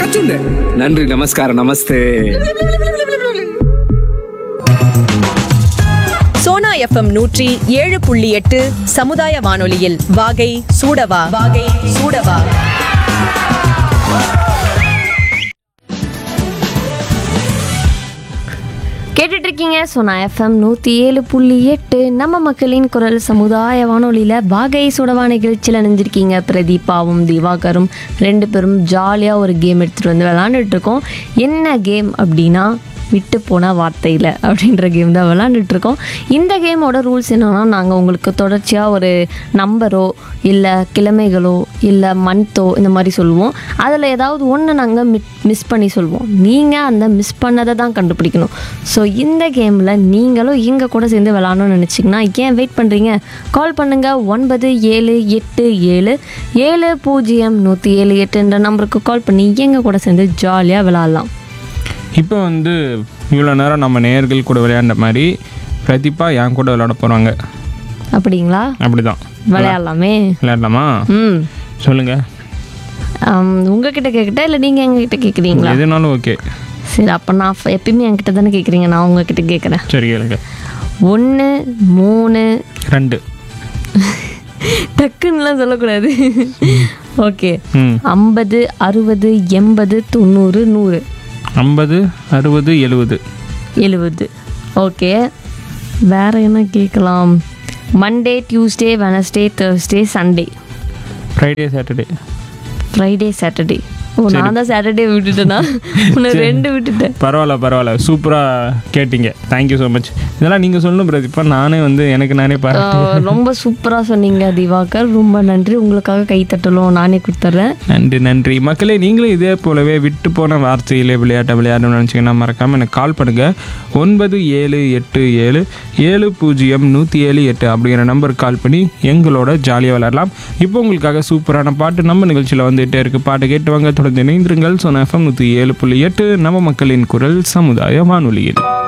அர்ஜுன் நன்றி நமஸ்காரம் நமஸ்தே சோனா எஃப்எம் நூற்றி ஏழு புள்ளி எட்டு சமுதாய வானொலியில் வாகை சூடவா வாகை சூடவா கேட்டுட்டு இருக்கீங்க சோனா எஃப்எம் நூற்றி ஏழு புள்ளி எட்டு நம்ம மக்களின் குரல் சமுதாய வானொலியில் வாகை சுடவா நிகழ்ச்சியில் நினைஞ்சிருக்கீங்க பிரதீபாவும் திவாகரும் ரெண்டு பேரும் ஜாலியாக ஒரு கேம் எடுத்துகிட்டு வந்து விளாண்டுட்டு இருக்கோம் என்ன கேம் அப்படின்னா விட்டு போன வார்த்தையில் அப்படின்ற கேம் தான் விளாண்டுட்டு இருக்கோம் இந்த கேமோட ரூல்ஸ் என்னன்னா நாங்கள் உங்களுக்கு தொடர்ச்சியாக ஒரு நம்பரோ இல்லை கிழமைகளோ இல்லை மந்த்தோ இந்த மாதிரி சொல்லுவோம் அதில் ஏதாவது ஒன்று நாங்கள் மிஸ் பண்ணி சொல்லுவோம் நீங்கள் அந்த மிஸ் பண்ணதை தான் கண்டுபிடிக்கணும் ஸோ இந்த கேமில் நீங்களும் எங்கள் கூட சேர்ந்து விளாடணும்னு நினச்சிங்கன்னா ஏன் வெயிட் பண்ணுறீங்க கால் பண்ணுங்கள் ஒன்பது ஏழு எட்டு ஏழு ஏழு பூஜ்ஜியம் நூற்றி ஏழு எட்டுன்ற நம்பருக்கு கால் பண்ணி எங்கள் கூட சேர்ந்து ஜாலியாக விளாட்லாம் இப்போ வந்து இவ்வளோ நேரம் நம்ம நேயர்கள் கூட விளையாண்ட மாதிரி பிரதீபா என் கூட விளையாட போகிறாங்க அப்படிங்களா அப்படிதான் விளையாடலாமே விளையாடலாமா ம் சொல்லுங்கள் ஆம், உங்ககிட்ட கேட்கட்டா இல்லை நீங்கள் எங்ககிட்ட கேட்குறீங்களா எதுனாலும் ஓகே சரி அப்போ நான் ஃப- எப்பயுமே என்கிட்ட தானே கேட்குறீங்க நான் உங்ககிட்ட கேட்குறேன் சரி கேளுங்க ஒன்று மூணு ரெண்டு டக்குன்னுலாம் சொல்லக்கூடாது ஓகே ம் ஐம்பது அறுபது எண்பது தொண்ணூறு நூறு ஐம்பது அறுபது எழுபது எழுபது ஓகே வேற என்ன கேட்கலாம் Monday Tuesday Wednesday Thursday Sunday Friday Saturday Friday Saturday ஓ நான் தான் சாட்டர்டே விட்டுட்டேனா உன்னை ரெண்டு விட்டுட்டேன் பரவாயில்ல பரவாயில்ல சூப்பராக கேட்டிங்க தேங்க்யூ ஸோ மச் இதெல்லாம் நீங்கள் சொல்லணும் பிரதீபா நானே வந்து எனக்கு நானே பாராட்டு ஆஹ், ரொம்ப சூப்பராக சொன்னீங்க திவாகர் ரொம்ப நன்றி உங்களுக்காக கை தட்டலும் நானே கொடுத்துட்றேன் நன்றி நன்றி மக்களே நீங்களும் இதே போலவே விட்டு போன வார்த்தையிலே விளையாட்டை விளையாடணும்னு நினச்சிங்கன்னா மறக்காமல் எனக்கு கால் பண்ணுங்கள் ஒன்பது ஏழு எட்டு ஏழு ஏழு பூஜ்ஜியம் நூற்றி ஏழு எட்டு அப்படிங்கிற நம்பருக்கு கால் பண்ணி எங்களோட ஜாலியாக விளையாடலாம் இப்போ உங்களுக்காக சூப்பரான பாட்டு நம்ம நிகழ்ச்சியில் வந்துகிட்டே இருக்குது பாட்டு கேட்டு வாங்க தொடர்ந்து இணைந்திருங்கள் சொன்ன எஃப்எம் நூற்றி ஏழு புள்ளி எட்டு நம்ம மக்களின் குரல் சமுதாய வானொலியில்